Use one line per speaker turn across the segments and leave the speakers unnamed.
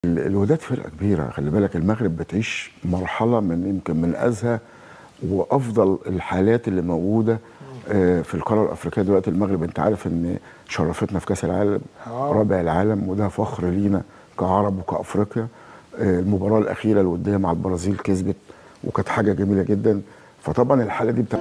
ال- الوداد فرقه كبيره خلي بالك المغرب بتعيش مرحله من يمكن من ازهى وافضل الحالات اللي موجوده آه، في القاره الافريقيه دلوقتي المغرب انت عارف ان شرفتنا في كاس العالم
آه.
رابع العالم وده فخر لينا كعرب وكافريقيا آه، المباراه الاخيره الوديه مع البرازيل كسبت وكانت حاجه جميله جدا فطبعا الحاله دي بتاع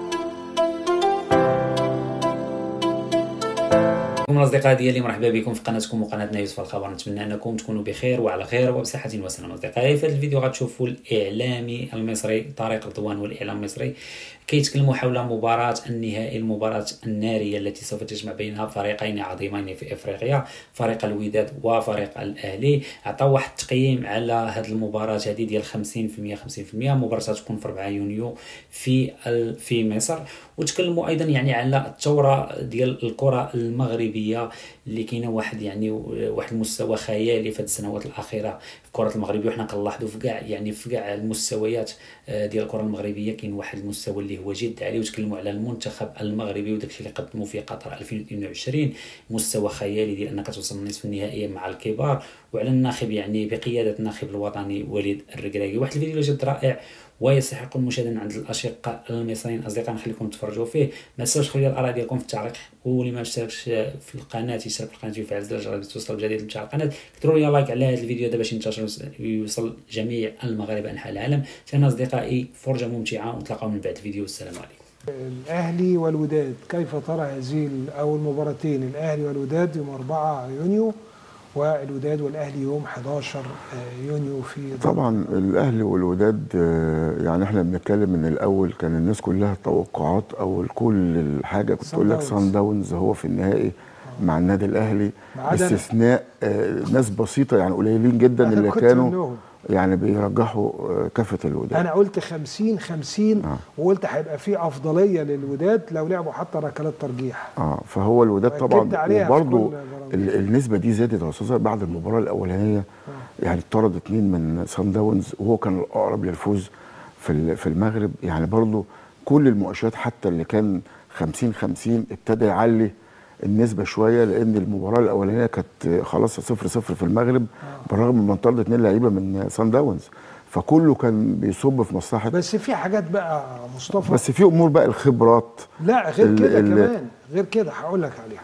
بكم الاصدقاء ديالي مرحبا بكم في قناتكم وقناتنا يوسف الخبر نتمنى انكم تكونوا بخير وعلى خير وبصحه وسلامه اصدقائي في هذا الفيديو غتشوفوا الاعلامي المصري طارق رضوان والاعلام المصري كيتكلموا حول مباراة النهائي المباراة النارية التي سوف تجمع بين فريقين عظيمين في افريقيا فريق الوداد وفريق الاهلي عطاو واحد التقييم على هذه المباراة هذه ديال 50% 50% مباراة تكون في 4 يونيو في ال- في مصر وتكلموا ايضا يعني على الثورة ديال الكرة المغربية اللي كاينه واحد يعني واحد المستوى خيالي في هذه السنوات الاخيره في الكره المغربيه وحنا كنلاحظوا في كاع يعني في كاع المستويات آه، ديال الكره المغربيه كاين واحد المستوى اللي هو جد عالي وتكلموا على المنتخب المغربي وداكشي اللي قدموا في قطر 2022 مستوى خيالي ديال انك توصل للنصف النهائي مع الكبار وعلى الناخب يعني بقياده الناخب الوطني وليد الركراكي واحد الفيديو جد رائع ويستحق المشاهده عند الاشقاء المصريين اصدقاء نخليكم تفرجوا فيه ما تنساوش تخليو الاراء ديالكم في التعليق واللي ما اشتركش في القناه يشترك في القناه ويفعل زر الجرس باش توصل بجديد متاع القناه كثروا لي لايك على هذا الفيديو دابا باش ينتشر ويوصل جميع المغاربه انحاء العالم كان اصدقائي فرجه ممتعه ونتلاقاو من بعد الفيديو والسلام عليكم
الاهلي والوداد كيف ترى هذه ال- او المباراتين الاهلي والوداد يوم 4 يونيو والوداد والاهلي يوم 11 يونيو في
طبعا الاهلي والوداد آه، يعني احنا بنتكلم من الاول كان الناس كلها توقعات او كل الحاجه كنت تقول لك
Sundowns.
سان داونز هو في النهائي مع النادي الاهلي
ما عدا أنا.
باستثناء آه، ناس بسيطه يعني قليلين جدا
أنا
اللي
كنت
كانوا
منهم.
يعني بيرجحوا آه، كافه الوداد
انا قلت 50 50
آه.
وقلت هيبقى في افضليه للوداد لو لعبوا حتى ركلات ترجيح
اه فهو الوداد
وأكدت
طبعا
عليها في
وبرضه
كل برامج.
ال- النسبه دي زادت يا استاذ بعد المباراه الاولانيه يعني اتطرد اتنين من سان داونز وهو كان الاقرب للفوز في ال- في المغرب يعني برضه كل المؤشرات حتى اللي كان 50 50 ابتدى يعلي النسبه شويه لان المباراه الاولانيه كانت خلاص 0 0 في المغرب بالرغم من ان طرد اتنين لعيبه من سان داونز فكله كان بيصب في مصلحه
بس في حاجات بقى مصطفى
بس في امور بقى الخبرات
لا غير
ال-
كده
ال-
كمان غير كده هقول لك عليها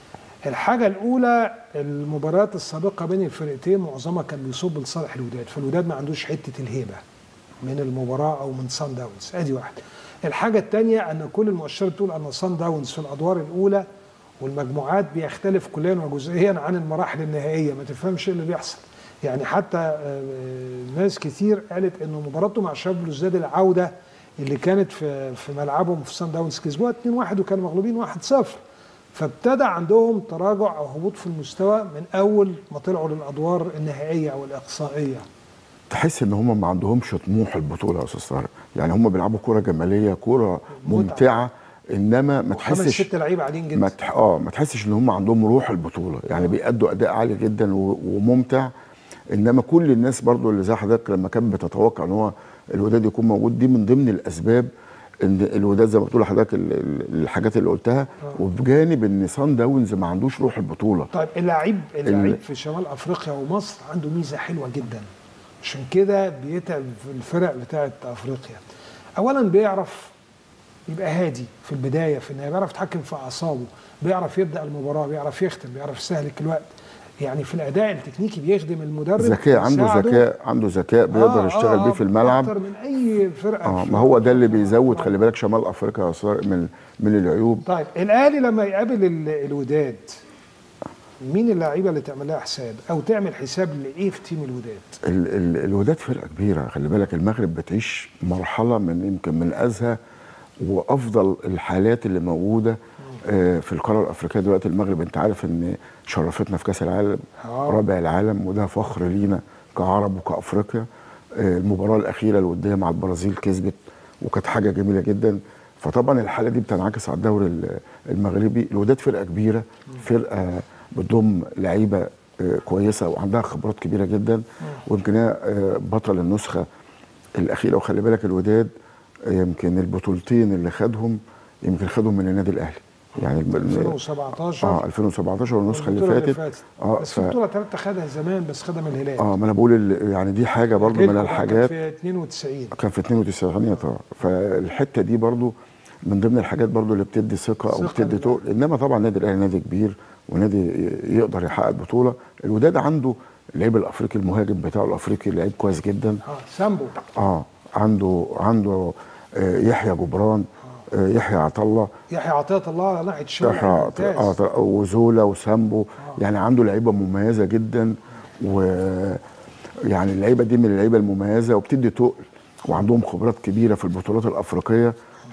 الحاجة الأولى المباريات السابقة بين الفرقتين معظمها كان بيصب لصالح الوداد، فالوداد ما عندوش حتة الهيبة من المباراة أو من سان داونز، أدي واحدة. الحاجة الثانية أن كل المؤشرات تقول أن سان داونز في الأدوار الأولى والمجموعات بيختلف كليا وجزئيا عن المراحل النهائية، ما تفهمش إيه اللي بيحصل. يعني حتى آه، ناس كتير قالت إنه مباراته مع شباب بلوزداد العودة اللي كانت في في ملعبهم في سان داونز كسبوها 2-1 وكانوا مغلوبين 1-0 فابتدى عندهم تراجع او هبوط في المستوى من اول ما طلعوا للادوار النهائيه او الاقصائيه
تحس ان هم ما عندهمش طموح البطوله يا استاذ طارق يعني هم بيلعبوا كوره جماليه كوره ممتعه انما ما
خمس
تحسش
ست لعيبه عاليين
ما
جدا
تح... اه ما تحسش ان هم عندهم روح البطوله يعني بيأدوا اداء عالي جدا و... وممتع انما كل الناس برضو اللي زي حضرتك لما كانت بتتوقع ان هو الوداد يكون موجود دي من ضمن الاسباب ان الوداد زي ما بتقول لحضرتك ال- ال- الحاجات اللي قلتها وبجانب ان سان داونز ما عندوش روح البطوله
طيب اللعيب اللعيب في شمال افريقيا ومصر عنده ميزه حلوه جدا عشان كده بيتعب في الفرق بتاعه افريقيا اولا بيعرف يبقى هادي في البدايه في النهايه بيعرف يتحكم في اعصابه بيعرف يبدا المباراه بيعرف يختم بيعرف يستهلك الوقت يعني في الاداء التكنيكي بيخدم المدرب
ذكاء عنده
ويساعده.
ذكاء عنده ذكاء بيقدر
آه،
يشتغل
آه،
بيه في الملعب
اكتر من اي فرقه
اه
في-
ما هو ده اللي بيزود خلي بالك شمال افريقيا يا أستاذ من من العيوب
طيب الاهلي لما يقابل ال- الوداد مين اللعيبه اللي تعمل لها حساب او تعمل حساب لايه في تيم الوداد
ال ال الوداد فرقه كبيره خلي بالك المغرب بتعيش مرحله من يمكن من ازهى وافضل الحالات اللي موجوده آه، في القاره الافريقيه دلوقتي المغرب انت عارف ان شرفتنا في كاس العالم
آه.
رابع العالم وده فخر لينا كعرب وكافريقيا آه، المباراه الاخيره الوديه مع البرازيل كسبت وكانت حاجه جميله جدا فطبعا الحاله دي بتنعكس على الدوري ال- المغربي الوداد فرقه كبيره فرقه بتضم لعيبه آه، كويسه وعندها خبرات كبيره جدا ويمكن هي آه، بطل النسخه الاخيره وخلي بالك الوداد آه، يمكن البطولتين اللي خدهم يمكن خدهم من النادي الاهلي يعني الم-
2017
اه 2017 والنسخه اللي
والبطولة
فاتت اه
بس
ف...
في بطوله ثلاثه خدها زمان بس خدها من الهلال
اه ما انا بقول ال- يعني دي حاجه برضو
جيلكو
من
بقى
الحاجات
كان في 92
كان في 92 طبعا فالحته دي برضو من ضمن الحاجات برضو اللي بتدي ثقه او
ثقة
بتدي
لله.
تقل انما طبعا النادي الاهلي نادي كبير ونادي يقدر يحقق بطوله الوداد عنده اللعيب الافريقي المهاجم بتاعه الافريقي لعيب كويس جدا
اه سامبو
اه عنده عنده آه يحيى جبران آه يحيى عطله
يحيى عطيه الله على ناحيه الشمال
يحيى عط-
ممتاز.
آه ط- وزولا وسامبو يعني عنده لعيبه مميزه جدا و يعني اللعيبه دي من اللعيبه المميزه وبتدي تقل وعندهم خبرات كبيره في البطولات الافريقيه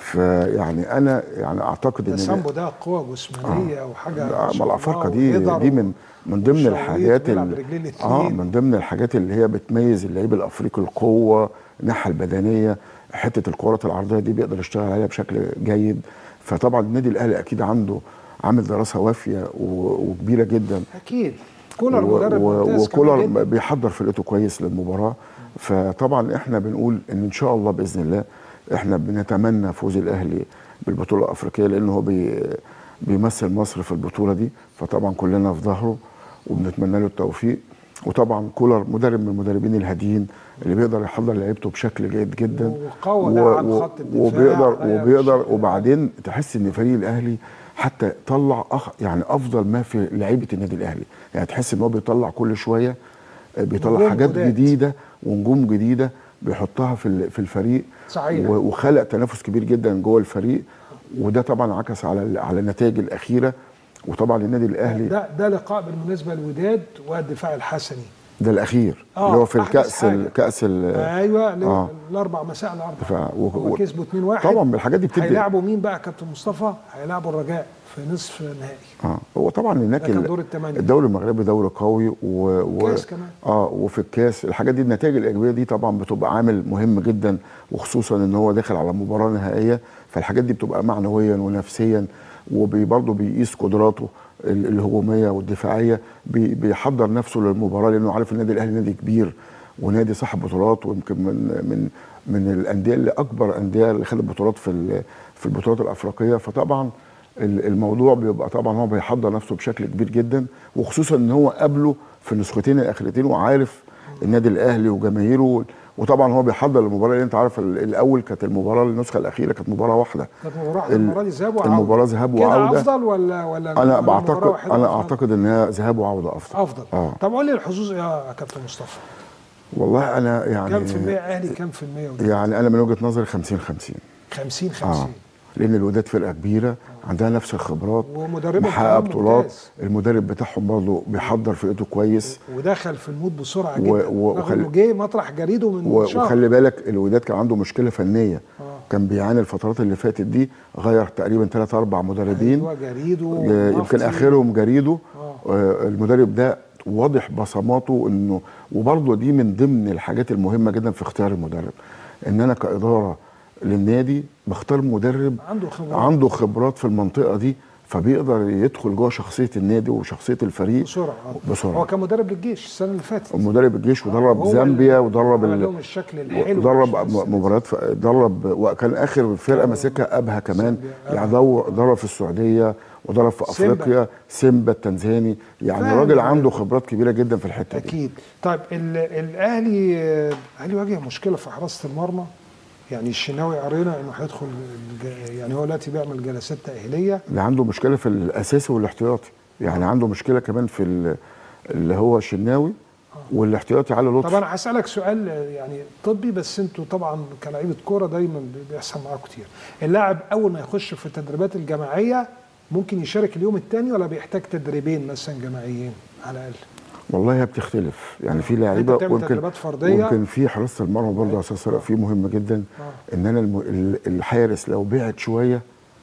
فيعني انا يعني اعتقد
ده
ان
سامبو ده قوه جسمانيه وحاجه
لا،
شاء
ما
الله
الافارقه دي
ويقدر
دي من من ضمن
وشويط
الحاجات
وبيلعب
ال-
برجلين
اه
الاتنين.
من ضمن الحاجات اللي هي بتميز اللعيب الافريقي القوه الناحيه البدنيه حته الكرات العرضيه دي بيقدر يشتغل عليها بشكل جيد فطبعا النادي الاهلي اكيد عنده عامل دراسه وافيه و- وكبيره جدا
اكيد كولر
و-
مدرب
و-
ممتاز كمان
وكولر
جداً.
بيحضر فرقته كويس للمباراه فطبعا احنا بنقول ان ان شاء الله باذن الله احنا بنتمنى فوز الاهلي بالبطوله الافريقيه لان هو بي بيمثل مصر في البطوله دي فطبعا كلنا في ظهره وبنتمنى له التوفيق وطبعا كولر مدرب من المدربين الهاديين اللي بيقدر يحضر لعيبته بشكل جيد جدا
وقوي دعم خط الدفاع
وبيقدر
غير
وبيقدر
بشكل-
وبعدين تحس ان فريق الاهلي حتى طلع أخ يعني افضل ما في لعيبه النادي الاهلي يعني تحس ان هو بيطلع كل شويه آه، بيطلع
نجوم
حاجات
جداد.
جديده ونجوم جديده بيحطها في ال- في الفريق
صحيح.
و- وخلق تنافس كبير جدا جوه الفريق وده طبعا عكس على ال- على النتائج الاخيره وطبعا النادي الاهلي
ده ده لقاء بالمناسبه الوداد والدفاع الحسني
ده الاخير
آه،
اللي هو في
أحدث
الكاس
حاجة.
ال- كاس ال-
ايوه ل-
آه.
الاربع مساء الاربع
ف- و-
هو
و-
كسبوا 2-1
طبعا الحاجات دي بتدي
هيلاعبوا مين بقى يا كابتن مصطفى؟ هيلاعبوا الرجاء في نصف نهائي
اه هو طبعا هناك
ده كان
ال-
دور الثمانية.
الدوري المغربي دوري قوي و... و...
كاس كمان.
اه وفي الكاس الحاجات دي النتائج الايجابيه دي طبعا بتبقى عامل مهم جدا وخصوصا ان هو داخل على مباراه نهائيه فالحاجات دي بتبقى معنويا ونفسيا وبرضه بيقيس قدراته ال- الهجوميه والدفاعيه بي... بيحضر نفسه للمباراه لانه عارف النادي الاهلي نادي كبير ونادي صاحب بطولات ويمكن من من من الانديه اللي اكبر انديه اللي خدت بطولات في ال- في البطولات الافريقيه فطبعا ال- الموضوع بيبقى طبعا هو بيحضر نفسه بشكل كبير جدا وخصوصا ان هو قابله في النسختين الاخرتين وعارف النادي الاهلي وجماهيره وطبعا هو بيحضر المباراه اللي انت عارف ال- الاول كانت المباراه النسخه الاخيره كانت مباراه واحده
كانت مباراه واحدة،
ال-
المباراه دي ذهاب وعوده
المباراه ذهاب
كده
وعوده
افضل ولا ولا
انا
ولا مباراة
بعتقد
واحدة
انا
أفضل؟
اعتقد ان هي ذهاب وعوده افضل
افضل
اه
طب قول لي الحظوظ إيه يا كابتن مصطفى
والله انا يعني
كام في المية اهلي كام في المية وداد؟
يعني انا من وجهه نظري 50 50
50
اه
50
لان الوداد فرقه كبيره عندها نفس الخبرات
ومدربهم
محققه
كمان
بطولات
ممتاز.
المدرب بتاعهم برضه بيحضر فرقته كويس
ودخل في المود بسرعه
و-
جدا
و-
رغم
وخلي-
انه جه مطرح جريده من
و-
شهر
وخلي بالك الوداد كان عنده مشكله فنيه
آه.
كان بيعاني الفترات اللي فاتت دي غير تقريبا ثلاث اربع مدربين
ايوه جريده
آه، يمكن
ومفتي.
اخرهم جريدو
آه.
آه، المدرب ده واضح بصماته انه وبرضه دي من ضمن الحاجات المهمه جدا في اختيار المدرب ان انا كاداره للنادي بختار مدرب
عنده خبرات.
عنده خبرات في المنطقه دي فبيقدر يدخل جوه شخصيه النادي وشخصيه الفريق
بسرعه آه.
بسرعة.
هو كان مدرب للجيش السنه اللي فاتت
مدرب الجيش ودرب
هو
زامبيا
اللي
ودرب
عمل
ال-
لهم الشكل الحلو
درب
مش بس-
مباريات ف- درب وكان اخر فرقه ماسكها ابها كمان
سيمبا.
يعني دو- درب في السعوديه ودرب في
سيمبا.
افريقيا سيمبا التنزاني يعني
فاهم.
راجل عنده خبرات كبيره جدا في الحته دي
اكيد طيب ال- الاهلي الاهلي واجه مشكله في حراسه المرمى يعني الشناوي قرينا انه هيدخل الج- يعني هو دلوقتي بيعمل جلسات تاهيليه
اللي عنده مشكله في الاساسي والاحتياطي يعني عنده مشكله كمان في ال- اللي هو الشناوي والاحتياطي علي
طب
لطفي
انا هسالك سؤال يعني طبي بس انتوا طبعا كلاعيبه كوره دايما بيحصل معاكم كتير اللاعب اول ما يخش في التدريبات الجماعيه ممكن يشارك اليوم الثاني ولا بيحتاج تدريبين مثلا جماعيين على الاقل
والله هي بتختلف يعني في لعيبه
بتعمل
ممكن
تدريبات فردية.
ممكن في حراسه المرمى برضه يا استاذ سراء في مهم جدا
آه.
ان انا الم... ال- الحارس لو بعد شويه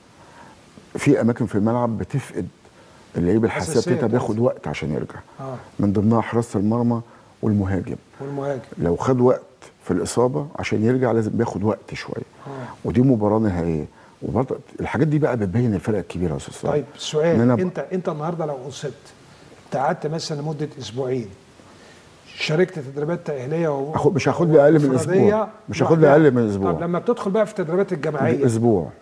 في اماكن في الملعب بتفقد اللعيب الحساسيه
حساسية
بتاعتها
طبعاً.
بياخد وقت عشان يرجع
اه
من ضمنها حراسه المرمى والمهاجم
والمهاجم
لو خد وقت في الاصابه عشان يرجع لازم بياخد وقت شويه
آه.
ودي مباراه نهائيه وبرضه الحاجات دي بقى بتبين الفرق الكبيره يا استاذ سراء.
طيب سؤال
إن أنا ب-
انت انت النهارده لو اصبت انت قعدت مثلا لمده اسبوعين شاركت تدريبات تاهيليه و...
أخد- مش هاخد لي أقل من
وفردية
أسبوع. مش هاخد لي
لوحدها.
أقل من أسبوع.
طب لما بتدخل بقى في التدريبات الجماعيه
اسبوع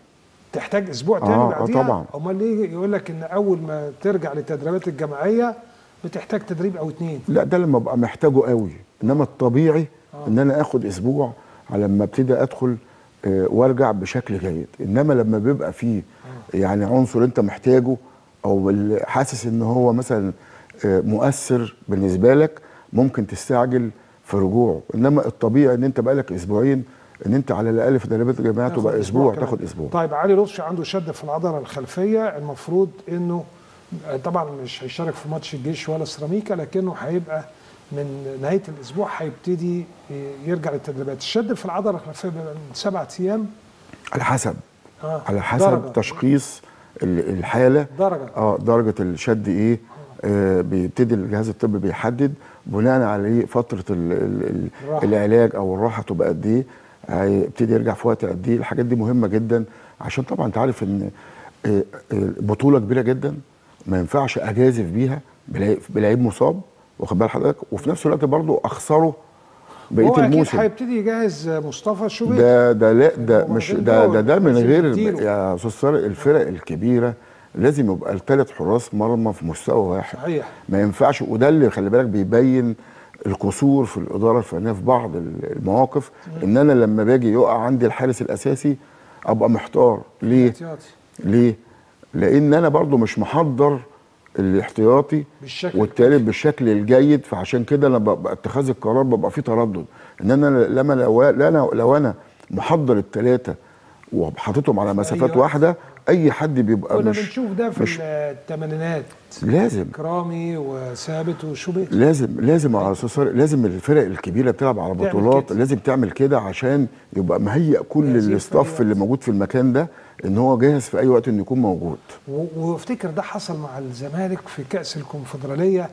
تحتاج اسبوع تاني
آه، آه،
بعديها
طبعاً.
امال ليه يقول لك ان اول ما ترجع للتدريبات الجماعيه بتحتاج تدريب او اتنين
لا ده لما ابقى محتاجه قوي انما الطبيعي ان انا اخد اسبوع على لما ابتدي ادخل آه، وارجع بشكل جيد انما لما بيبقى فيه يعني عنصر انت محتاجه او ال- حاسس ان هو مثلا آه، مؤثر بالنسبه لك ممكن تستعجل في رجوعه انما الطبيعي ان انت بقالك اسبوعين ان انت على الاقل في تدريبات الجامعات
تاخد
تبقى اسبوع
كمان.
تاخد اسبوع
طيب علي لطفي عنده شد في العضله الخلفيه المفروض انه آه، طبعا مش هيشارك في ماتش الجيش ولا سيراميكا لكنه هيبقى من نهايه الاسبوع هيبتدي آه، يرجع للتدريبات الشد في العضله الخلفيه بيبقى من سبعة ايام
على حسب
آه،
على حسب
درجة.
تشخيص ال- الحاله
درجة.
اه درجه الشد ايه آه بيبتدي الجهاز الطبي بيحدد بناء عليه فتره ال ال ال
الراحة.
العلاج او الراحه تبقى قد ايه هيبتدي يرجع في وقت قد ايه الحاجات دي مهمه جدا عشان طبعا انت عارف ان آه، آه، بطوله كبيره جدا ما ينفعش اجازف بيها بلعيب- بلعيب مصاب واخد بال حضرتك وفي نفس الوقت برضه اخسره بقيه
هو اكيد
الموسم
هيبتدي يجهز مصطفى شوبير
ده ده لا ده
هو
مش
واخدين
ده
دور،
ده, ده من
لازم
غير
يديله.
يا استاذ طارق الفرق الكبيره لازم يبقى الثلاث حراس مرمى في مستوى واحد
صحيح.
ما ينفعش وده اللي خلي بالك بيبين القصور في الاداره الفنيه في بعض المواقف ان انا لما باجي يقع عندي الحارس الاساسي ابقى محتار ليه؟
احتياطي.
ليه؟ لان انا برضو مش محضر الاحتياطي
بالشكل
والتالت بالشكل الجيد فعشان كده انا ببقى اتخاذ القرار ببقى فيه تردد ان انا لما لو لا انا لو انا محضر الثلاثه وحاططهم على مسافات
وقت.
واحده اي حد بيبقى
كنا
مش
بنشوف ده في
مش
الثمانينات
لازم
كرامي وثابت وشوبير
لازم لازم على اساس لازم الفرق الكبيره بتلعب على
تعمل
بطولات
كده.
لازم تعمل كده عشان يبقى مهيئ كل
جاهزين في أي
الاستاف
وقت.
اللي موجود في المكان ده ان هو جاهز في اي وقت انه يكون موجود
و- وافتكر ده حصل مع الزمالك في كأس الكونفدرالية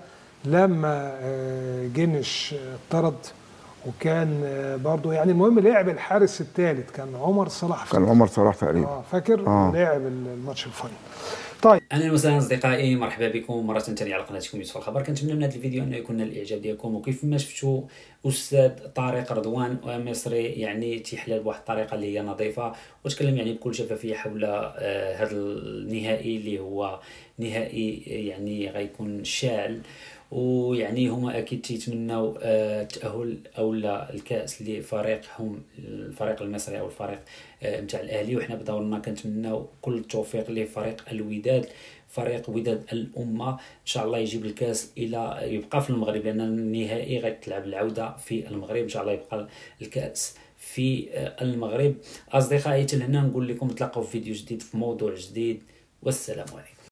لما آه، جنش آه، اتطرد وكان آه، برضه يعني المهم لعب الحارس الثالث كان عمر صلاح
كان عمر صلاح تقريبا
اه فاكر
آه.
لعب الماتش الفاينل طيب
اهلا وسهلا اصدقائي مرحبا بكم مره ثانيه على قناتكم يوسف الخبر كنتمنى من هذا الفيديو انه يكون نال الاعجاب ديالكم وكيف ما شفتوا استاذ طارق رضوان مصري يعني تيحلل بواحد الطريقه اللي هي نظيفه وتكلم يعني بكل شفافيه حول آه هذا النهائي اللي هو نهائي يعني غيكون شاعل ويعني هما اكيد تيتمناو آه، التاهل او لا الكاس لفريقهم الفريق المصري او الفريق آه، نتاع الاهلي وحنا بدورنا كنتمناو كل التوفيق لفريق الوداد فريق وداد الامه ان شاء الله يجيب الكاس الى يبقى في المغرب لان النهائي غتلعب العوده في المغرب ان شاء الله يبقى الكاس في آه، المغرب اصدقائي تلهنا نقول لكم نتلاقاو في فيديو جديد في موضوع جديد والسلام عليكم